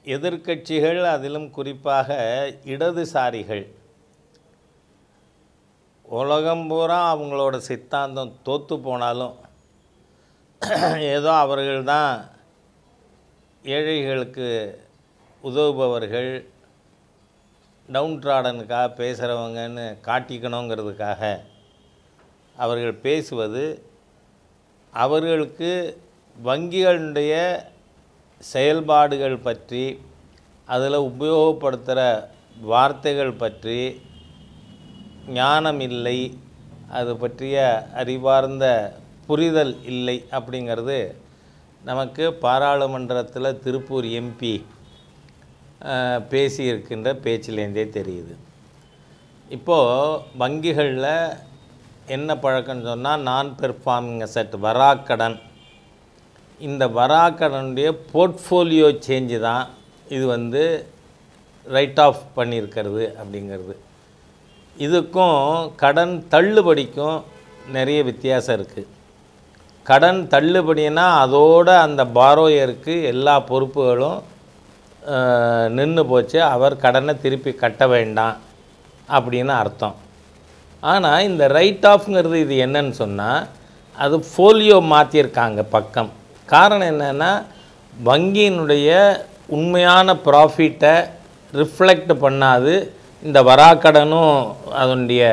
எதிர்க்கட்சிகள் அதிலும் குறிப்பாக இடதுசாரிகள் உலகம் பூரா அவங்களோட சித்தாந்தம் தோற்று போனாலும் ஏதோ அவர்கள்தான் ஏழைகளுக்கு உதவுபவர்கள் டவுன் ட்ராடனுக்காக பேசுகிறவங்கன்னு காட்டிக்கணுங்கிறதுக்காக அவர்கள் பேசுவது அவர்களுக்கு வங்கிகளுடைய செயல்பாடுகள் பற்றி அதில் உபயோகப்படுத்துகிற வார்த்தைகள் பற்றி ஞானம் இல்லை அது பற்றிய அறிவார்ந்த புரிதல் இல்லை அப்படிங்கிறது நமக்கு பாராளுமன்றத்தில் திருப்பூர் எம்பி பேசியிருக்கின்ற பேச்சிலேருந்தே தெரியுது இப்போது வங்கிகளில் என்ன பழக்கம்னு சொன்னால் நான் பெர்ஃபார்மிங் அசட் வராக்கடன் இந்த வராக்கடனுடைய போர்ட்ஃபோலியோ சேஞ்சு தான் இது வந்து ரைட் ஆஃப் பண்ணியிருக்கிறது அப்படிங்கிறது இதுக்கும் கடன் தள்ளுபடிக்கும் நிறைய வித்தியாசம் இருக்குது கடன் தள்ளுபடினா அதோட அந்த பாரோயருக்கு எல்லா பொறுப்புகளும் நின்று போச்சு அவர் கடனை திருப்பி கட்ட வேண்டாம் அப்படின்னு அர்த்தம் ஆனால் இந்த ரைட் ஆஃப்ங்கிறது இது என்னன்னு சொன்னால் அது ஃபோலியோ மாற்றியிருக்காங்க பக்கம் காரணம் என்னென்னா வங்கியினுடைய உண்மையான ப்ராஃபிட்டை ரிஃப்ளெக்ட் பண்ணாது இந்த வராக்கடனும் அதனுடைய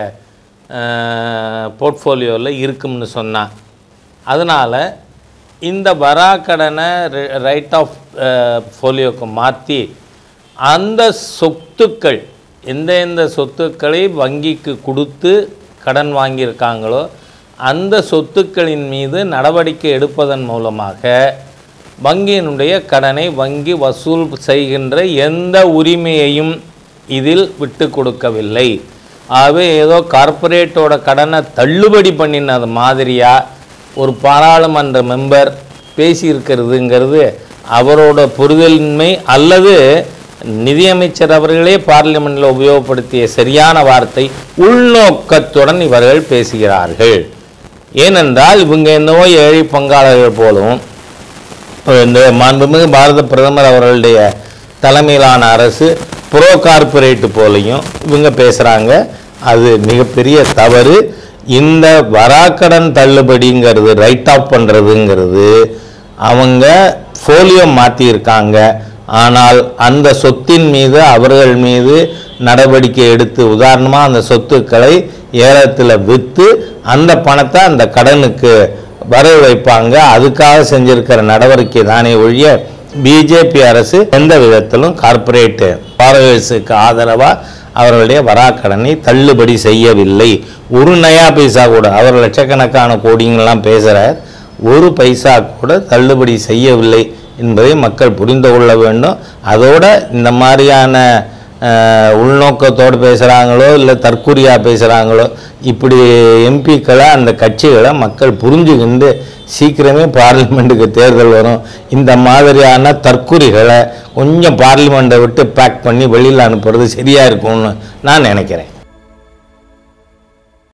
போர்ட்ஃபோலியோவில் இருக்கும்னு சொன்னான் அதனால் இந்த வராக்கடனை ரைட் ஆஃப் ஃபோலியோக்கு மாற்றி அந்த சொத்துக்கள் எந்த எந்த சொத்துக்களை வங்கிக்கு கொடுத்து கடன் வாங்கியிருக்காங்களோ அந்த சொத்துக்களின் மீது நடவடிக்கை எடுப்பதன் மூலமாக வங்கியினுடைய கடனை வங்கி வசூல் செய்கின்ற எந்த உரிமையையும் இதில் விட்டு கொடுக்கவில்லை ஆகவே ஏதோ கார்ப்பரேட்டோட கடனை தள்ளுபடி பண்ணினது மாதிரியாக ஒரு பாராளுமன்ற மெம்பர் பேசியிருக்கிறதுங்கிறது அவரோட புரிதலின்மை அல்லது நிதியமைச்சர் அவர்களே பார்லிமெண்ட்டில் உபயோகப்படுத்திய சரியான வார்த்தை உள்நோக்கத்துடன் இவர்கள் பேசுகிறார்கள் ஏனென்றால் இவங்க என்னவோ ஏழை பங்காளர்கள் போலவும் இந்த மாண்புமிகு பாரத பிரதமர் அவர்களுடைய தலைமையிலான அரசு ப்ரோ கார்ப்பரேட் போலையும் இவங்க பேசுகிறாங்க அது மிகப்பெரிய தவறு இந்த வராக்கடன் தள்ளுபடிங்கிறது ரைட் ஆஃப் பண்ணுறதுங்கிறது அவங்க ஃபோலியோ மாற்றியிருக்காங்க ஆனால் அந்த சொத்தின் மீது அவர்கள் மீது நடவடிக்கை எடுத்து உதாரணமாக அந்த சொத்துக்களை ஏலத்தில் விற்று அந்த பணத்தை அந்த கடனுக்கு வர வைப்பாங்க அதுக்காக செஞ்சிருக்கிற நடவடிக்கை தானே ஒழிய பிஜேபி அரசு எந்த விதத்திலும் கார்ப்பரேட் பார்வைஸுக்கு ஆதரவாக அவர்களுடைய வராக்கடனை தள்ளுபடி செய்யவில்லை ஒரு நயா பைசா கூட அவர் லட்சக்கணக்கான கோடிங்கெல்லாம் பேசுகிறார் ஒரு பைசா கூட தள்ளுபடி செய்யவில்லை என்பதை மக்கள் புரிந்து கொள்ள வேண்டும் அதோட இந்த மாதிரியான அஹ், உள்நோக்கத்தோடு பேசுகிறாங்களோ இல்லை தற்குறியாக பேசுகிறாங்களோ இப்படி எம்பிக்களை அந்த கட்சிகளை மக்கள் புரிஞ்சுக்கிண்டு சீக்கிரமே பார்லிமெண்ட்டுக்கு தேர்தல் வரும் இந்த மாதிரியான தற்குறிகளை கொஞ்சம் பார்லிமெண்ட்டை விட்டு பேக் பண்ணி வெளியில் அனுப்புறது சரியாக இருக்கும்னு நான் நினைக்கிறேன்